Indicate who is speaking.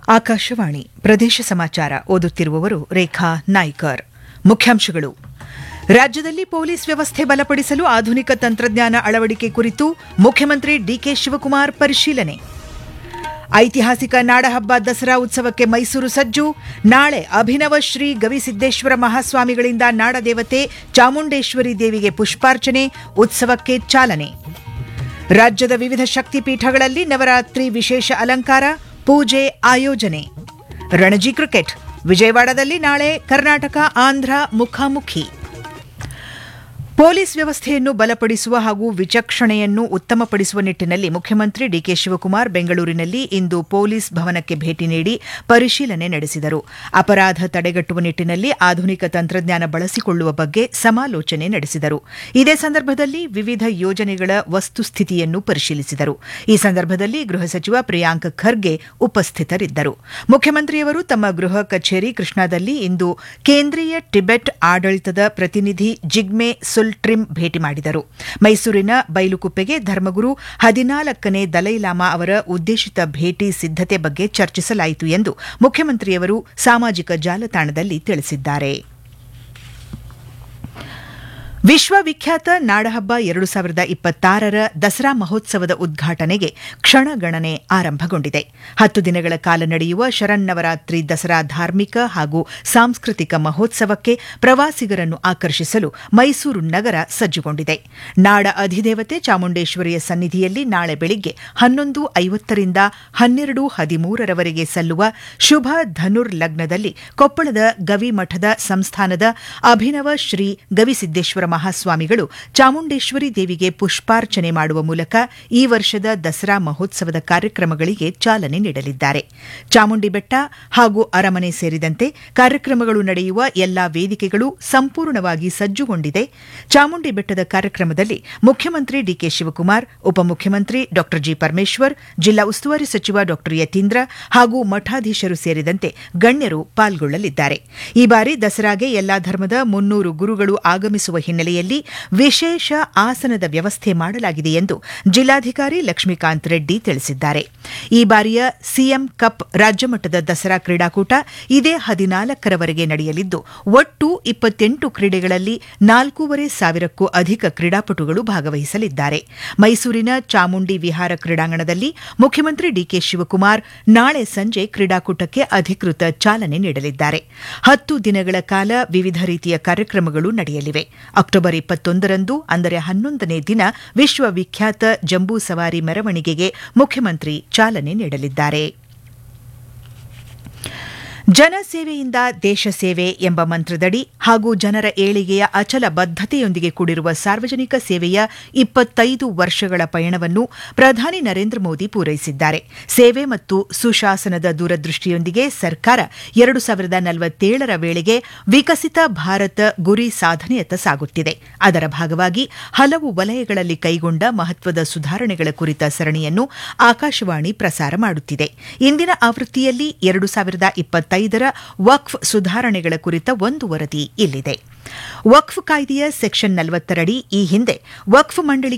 Speaker 1: ಆಕಾಶವಾಣಿ ಪ್ರದೇಶ ಸಮಾಚಾರ ಓದುತ್ತಿರುವವರು ರೇಖಾ ನಾಯ್ಕರ್ ಮುಖ್ಯಾಂಶಗಳು ರಾಜ್ಯದಲ್ಲಿ ಪೊಲೀಸ್ ವ್ಯವಸ್ಥೆ ಬಲಪಡಿಸಲು ಆಧುನಿಕ ತಂತ್ರಜ್ಞಾನ ಅಳವಡಿಕೆ ಕುರಿತು ಮುಖ್ಯಮಂತ್ರಿ ಡಿಕೆ ಶಿವಕುಮಾರ್ ಪರಿಶೀಲನೆ ಐತಿಹಾಸಿಕ ನಾಡಹಬ್ಬ ದಸರಾ ಉತ್ಸವಕ್ಕೆ ಮೈಸೂರು ಸಜ್ಜು ನಾಳೆ ಅಭಿನವ ಶ್ರೀ ಗವಿಸಿದ್ದೇಶ್ವರ ಮಹಾಸ್ವಾಮಿಗಳಿಂದ ನಾಡದೇವತೆ ಚಾಮುಂಡೇಶ್ವರಿ ದೇವಿಗೆ ಪುಷ್ಪಾರ್ಚನೆ ಉತ್ಸವಕ್ಕೆ ಚಾಲನೆ ರಾಜ್ಯದ ವಿವಿಧ ಶಕ್ತಿಪೀಠಗಳಲ್ಲಿ ನವರಾತ್ರಿ ವಿಶೇಷ ಅಲಂಕಾರ ಪೂಜೆ ಆಯೋಜನೆ ರಣಜಿ ಕ್ರಿಕೆಟ್ ವಿಜಯವಾಡದಲ್ಲಿ ನಾಳೆ ಕರ್ನಾಟಕ ಆಂಧ್ರ ಮುಖಾಮುಖಿ ಪೊಲೀಸ್ ವ್ಯವಸ್ಥೆಯನ್ನು ಬಲಪಡಿಸುವ ಹಾಗೂ ವಿಚಕ್ಷಣೆಯನ್ನು ಉತ್ತಮಪಡಿಸುವ ನಿಟ್ಟಿನಲ್ಲಿ ಮುಖ್ಯಮಂತ್ರಿ ಡಿಕೆ ಶಿವಕುಮಾರ್ ಬೆಂಗಳೂರಿನಲ್ಲಿ ಇಂದು ಪೊಲೀಸ್ ಭವನಕ್ಕೆ ಭೇಟಿ ನೀಡಿ ಪರಿಶೀಲನೆ ನಡೆಸಿದರು ಅಪರಾಧ ತಡೆಗಟ್ಟುವ ನಿಟ್ಟಿನಲ್ಲಿ ಆಧುನಿಕ ತಂತ್ರಜ್ಞಾನ ಬಳಸಿಕೊಳ್ಳುವ ಬಗ್ಗೆ ಸಮಾಲೋಚನೆ ನಡೆಸಿದರು ಇದೇ ಸಂದರ್ಭದಲ್ಲಿ ವಿವಿಧ ಯೋಜನೆಗಳ ವಸ್ತುಸ್ಥಿತಿಯನ್ನು ಪರಿಶೀಲಿಸಿದರು ಈ ಸಂದರ್ಭದಲ್ಲಿ ಗೃಹ ಸಚಿವ ಪ್ರಿಯಾಂಕ್ ಖರ್ಗೆ ಉಪಸ್ಥಿತರಿದ್ದರು ಮುಖ್ಯಮಂತ್ರಿಯವರು ತಮ್ಮ ಗೃಹ ಕಚೇರಿ ಕೃಷ್ಣಾದಲ್ಲಿ ಇಂದು ಕೇಂದ್ರೀಯ ಟಿಬೆಟ್ ಆಡಳಿತದ ಪ್ರತಿನಿಧಿ ಜಿಗ್ಮೆ ಸುಲ್ಟ್ರಿಮ್ ಭೇಟಿ ಮಾಡಿದರು ಮೈಸೂರಿನ ಬೈಲುಕುಪ್ಪೆಗೆ ಧರ್ಮಗುರು ಹದಿನಾಲ್ಕನೇ ದಲೈಲಾಮಾ ಅವರ ಉದ್ದೇಶಿತ ಭೇಟಿ ಸಿದ್ದತೆ ಬಗ್ಗೆ ಚರ್ಚಿಸಲಾಯಿತು ಎಂದು ಮುಖ್ಯಮಂತ್ರಿಯವರು ಸಾಮಾಜಿಕ ಜಾಲತಾಣದಲ್ಲಿ ತಿಳಿಸಿದ್ದಾರೆ ವಿಶ್ವವಿಖ್ಯಾತ ನಾಡಹಬ್ಬ ಎರಡು ಸಾವಿರದ ಇಪ್ಪತ್ತಾರರ ದಸರಾ ಮಹೋತ್ಸವದ ಉದ್ಘಾಟನೆಗೆ ಕ್ಷಣಗಣನೆ ಆರಂಭಗೊಂಡಿದೆ ಹತ್ತು ದಿನಗಳ ಕಾಲ ನಡೆಯುವ ಶರನ್ನವರಾತ್ರಿ ದಸರಾ ಧಾರ್ಮಿಕ ಹಾಗೂ ಸಾಂಸ್ಕೃತಿಕ ಮಹೋತ್ಸವಕ್ಕೆ ಪ್ರವಾಸಿಗರನ್ನು ಆಕರ್ಷಿಸಲು ಮೈಸೂರು ನಗರ ಸಜ್ಜುಗೊಂಡಿದೆ ನಾಡ ಅಧಿದೇವತೆ ಚಾಮುಂಡೇಶ್ವರಿಯ ಸನ್ನಿಧಿಯಲ್ಲಿ ನಾಳೆ ಬೆಳಿಗ್ಗೆ ಹನ್ನೊಂದು ಐವತ್ತರಿಂದ ಹನ್ನೆರಡು ಹದಿಮೂರರವರೆಗೆ ಸಲ್ಲುವ ಶುಭ ಧನುರ್ ಲಗ್ನದಲ್ಲಿ ಕೊಪ್ಪಳದ ಗವಿಮಠದ ಸಂಸ್ಥಾನದ ಅಭಿನವ ಶ್ರೀ ಗವಿಸಿದ್ದೇಶ್ವರ ಮಹಾಸ್ವಾಮಿಗಳು ಚಾಮುಂಡೇಶ್ವರಿ ದೇವಿಗೆ ಪುಷ್ಪಾರ್ಚನೆ ಮಾಡುವ ಮೂಲಕ ಈ ವರ್ಷದ ದಸರಾ ಮಹೋತ್ಸವದ ಕಾರ್ಯಕ್ರಮಗಳಿಗೆ ಚಾಲನೆ ನೀಡಲಿದ್ದಾರೆ ಚಾಮುಂಡಿ ಬೆಟ್ಟ ಹಾಗೂ ಅರಮನೆ ಸೇರಿದಂತೆ ಕಾರ್ಯಕ್ರಮಗಳು ನಡೆಯುವ ಎಲ್ಲಾ ವೇದಿಕೆಗಳು ಸಂಪೂರ್ಣವಾಗಿ ಸಜ್ಜುಗೊಂಡಿದೆ ಚಾಮುಂಡಿ ಬೆಟ್ಟದ ಕಾರ್ಯಕ್ರಮದಲ್ಲಿ ಮುಖ್ಯಮಂತ್ರಿ ಡಿಕೆ ಶಿವಕುಮಾರ್ ಉಪಮುಖ್ಯಮಂತ್ರಿ ಡಾ ಜಿ ಪರಮೇಶ್ವರ್ ಜಿಲ್ಲಾ ಉಸ್ತುವಾರಿ ಸಚಿವ ಡಾ ಯತೀಂದ್ರ ಹಾಗೂ ಮಠಾಧೀಶರು ಸೇರಿದಂತೆ ಗಣ್ಯರು ಪಾಲ್ಗೊಳ್ಳಲಿದ್ದಾರೆ ಈ ಬಾರಿ ದಸರಾಗೆ ಎಲ್ಲಾ ಧರ್ಮದ ಮುನ್ನೂರು ಗುರುಗಳು ಆಗಮಿಸುವ ಹಿನ್ನೆಲೆಯಲ್ಲಿ ವಿಶೇಷ ಆಸನದ ವ್ಯವಸ್ಥೆ ಮಾಡಲಾಗಿದೆ ಎಂದು ಜಿಲ್ಲಾಧಿಕಾರಿ ಲಕ್ಷ್ಮೀಕಾಂತ್ ರೆಡ್ಡಿ ತಿಳಿಸಿದ್ದಾರೆ ಈ ಬಾರಿಯ ಸಿಎಂ ಕಪ್ ರಾಜ್ಯಮಟ್ಟದ ದಸರಾ ಕ್ರೀಡಾಕೂಟ ಇದೇ ಹದಿನಾಲ್ಕರವರೆಗೆ ನಡೆಯಲಿದ್ದು ಒಟ್ಟು ಇಪ್ಪತ್ತೆಂಟು ಕ್ರೀಡೆಗಳಲ್ಲಿ ನಾಲ್ಕೂವರೆ ಸಾವಿರಕ್ಕೂ ಅಧಿಕ ಕ್ರೀಡಾಪಟುಗಳು ಭಾಗವಹಿಸಲಿದ್ದಾರೆ ಮೈಸೂರಿನ ಚಾಮುಂಡಿ ವಿಹಾರ ಕ್ರೀಡಾಂಗಣದಲ್ಲಿ ಮುಖ್ಯಮಂತ್ರಿ ಡಿಕೆ ಶಿವಕುಮಾರ್ ನಾಳೆ ಸಂಜೆ ಕ್ರೀಡಾಕೂಟಕ್ಕೆ ಅಧಿಕೃತ ಚಾಲನೆ ನೀಡಲಿದ್ದಾರೆ ಹತ್ತು ದಿನಗಳ ಕಾಲ ವಿವಿಧ ರೀತಿಯ ಕಾರ್ಯಕ್ರಮಗಳು ನಡೆಯಲಿವೆ ಅಕ್ಟೋಬರ್ ಇಪ್ಪತ್ತೊಂದರಂದು ಅಂದರೆ ಹನ್ನೊಂದನೇ ದಿನ ವಿಶ್ವವಿಖ್ಯಾತ ಜಂಬೂ ಸವಾರಿ ಮೆರವಣಿಗೆಗೆ ಮುಖ್ಯಮಂತ್ರಿ ಚಾಲನೆ ನೀಡಲಿದ್ದಾರೆ ಜನಸೇವೆಯಿಂದ ದೇಶ ಸೇವೆ ಎಂಬ ಮಂತ್ರದಡಿ ಹಾಗೂ ಜನರ ಏಳಿಗೆಯ ಅಚಲ ಬದ್ಧತೆಯೊಂದಿಗೆ ಕೂಡಿರುವ ಸಾರ್ವಜನಿಕ ಸೇವೆಯ ಇಪ್ಪತ್ತೈದು ವರ್ಷಗಳ ಪಯಣವನ್ನು ಪ್ರಧಾನಿ ನರೇಂದ್ರ ಮೋದಿ ಪೂರೈಸಿದ್ದಾರೆ ಸೇವೆ ಮತ್ತು ಸುಶಾಸನದ ದೂರದೃಷ್ಟಿಯೊಂದಿಗೆ ಸರ್ಕಾರ ಎರಡು ಸಾವಿರದ ನಲವತ್ತೇಳರ ವೇಳೆಗೆ ವಿಕಸಿತ ಭಾರತ ಗುರಿ ಸಾಧನೆಯತ್ತ ಸಾಗುತ್ತಿದೆ ಅದರ ಭಾಗವಾಗಿ ಹಲವು ವಲಯಗಳಲ್ಲಿ ಕೈಗೊಂಡ ಮಹತ್ವದ ಸುಧಾರಣೆಗಳ ಕುರಿತ ಸರಣಿಯನ್ನು ಆಕಾಶವಾಣಿ ಪ್ರಸಾರ ಮಾಡುತ್ತಿದೆ ಇಂದಿನ ಆವೃತ್ತಿಯಲ್ಲಿ ಎರಡು ಸಾವಿರದ ಇಪ್ಪತ್ತೈದರ ವಕ್ಫ್ ಸುಧಾರಣೆಗಳ ಕುರಿತ ಒಂದು ವರದಿ ಇಲ್ಲಿದೆ ವಕ್ಫ್ ಕಾಯ್ದೆಯ ಸೆಕ್ಷನ್ ನಲವತ್ತರಡಿ ಈ ಹಿಂದೆ ವಕ್ಫ್ ಮಂಡಳಿ